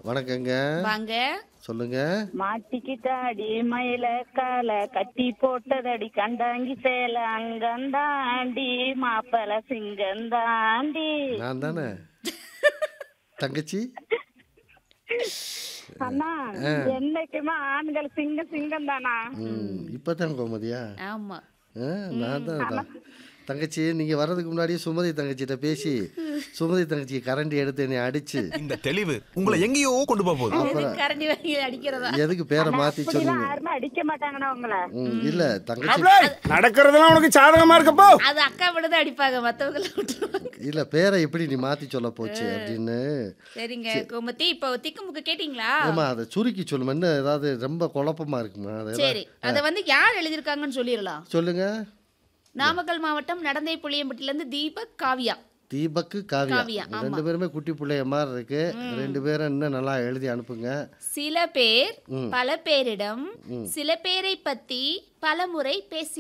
வணக்கங்க வாங்க சொல்லுங்க மாட்டிக்கிட்டாடி மயில கால கட்டி போட்டதடி கண்டாங்கி சேல அங்கந்தாண்டி மாப்பல சிங்கந்தாண்டி நான் தானே தங்கச்சி அண்ணா என்னைக்குமே ஆண்கள் சிங்க சிங்கம் தானா ம் இப்பதான் கோமதியா ஆமா ஆ, நான் தான் தான். தங்கச்சி நீங்க வர்றதுக்கு முன்னாடியே சுமதி தங்கச்சிட்ட பேசி சுமதி தங்கச்சி கரண்டி எடுத்து என்னை அடிச்சு இந்த தெளிவு உங்களை எங்கேயோ கொண்டு போக போகுது எது கரண்டி வாங்கி அடிக்கிறதா எதுக்கு பேரை மாத்தி அப்படிலாம் சொன்னீங்க யாருமே அடிக்க மாட்டாங்கண்ணா உங்களை ம், இல்ல தங்கச்சி நடக்கிறதெல்லாம் உனக்கு சாதகமா இருக்கப்போ அது அக்கா மட்டும் தான் அடிப்பாங்க மத்தவங்கள விட்டுருவாங்க இல்ல பேரை எப்படி நீ மாத்தி சொல்ல போச்சு அப்படின்னு சரிங்க கோமதி இப்போ திக்குமுக்கு கேட்டிங்களா ஏமா அதை சுருக்கி சொல்லுமா இன்னும் ஏதாவது ரொம்ப குழப்பமா இருக்குமா அதை சரி அதை வந்து யார் எழுதியிருக்காங்கன்னு சொல்லிடலாம் சொல்லுங்க நாமக்கல் மாவட்டம் நடந்தை புளியம்பட்டில இருந்து தீபக் காவியா தீபக்கு காவியா காவியா, ஆமா. ரெண்டு பேருமே குட்டி பிள்ளைய மாதிரி இருக்கு ரெண்டு பேரும் இன்னும் நல்லா எழுதி அனுப்புங்க சில பேர் பல பேரிடம் சில பேரை பத்தி பல முறை பேசி